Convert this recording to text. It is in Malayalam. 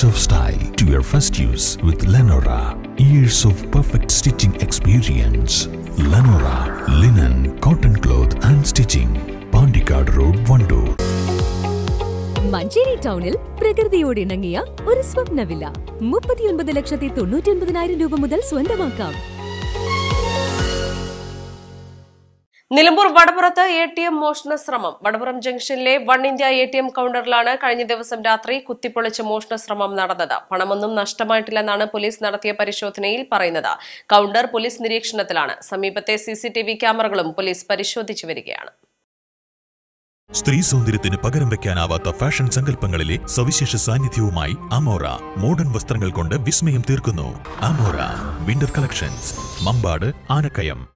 of style to your first use with Lenora. Years of perfect stitching experience. Lenora linen, cotton cloth and stitching. Pandikad Road, Vandoor. Manjeri ടൗണിൽ പ്രകൃതിയോട് ഇണങ്ങിയ ഒരു സ്വപ്ന വില്ല മുപ്പത്തിയൊൻപത് ലക്ഷത്തി തൊണ്ണൂറ്റി ഒൻപതിനായിരം രൂപ മുതൽ സ്വന്തമാക്കാം നിലമ്പൂർ വടപുറത്ത് എ ടി എം മോഷണ ശ്രമം വടപുറം ജംഗ്ഷനിലെ one India A T M കൗണ്ടറിലാണ് കഴിഞ്ഞ ദിവസം രാത്രി കുത്തിപ്പൊളിച്ച് മോഷണ ശ്രമം നടന്നത് പണമൊന്നും നഷ്ടമായിട്ടില്ലെന്നാണ് പോലീസ് നടത്തിയ പരിശോധനയിൽ പറയുന്നത് കൗണ്ടർ പോലീസ് നിരീക്ഷണത്തിലാണ് സമീപത്തെ സിസിടിവി ക്യാമറകളും പോലീസ് പരിശോധിച്ചു വരികയാണ് സ്ത്രീ സൗന്ദര്യത്തിന് പകരം വെക്കാനാവാത്ത ഫാഷൻ സങ്കല്പങ്ങളിലെ സവിശേഷ സാന്നിധ്യവുമായി അമോറ മോഡേൺ വസ്ത്രങ്ങൾ കൊണ്ട് വിസ്മയം തീർക്കുന്നു Amora winter collections Mambad Anakkayam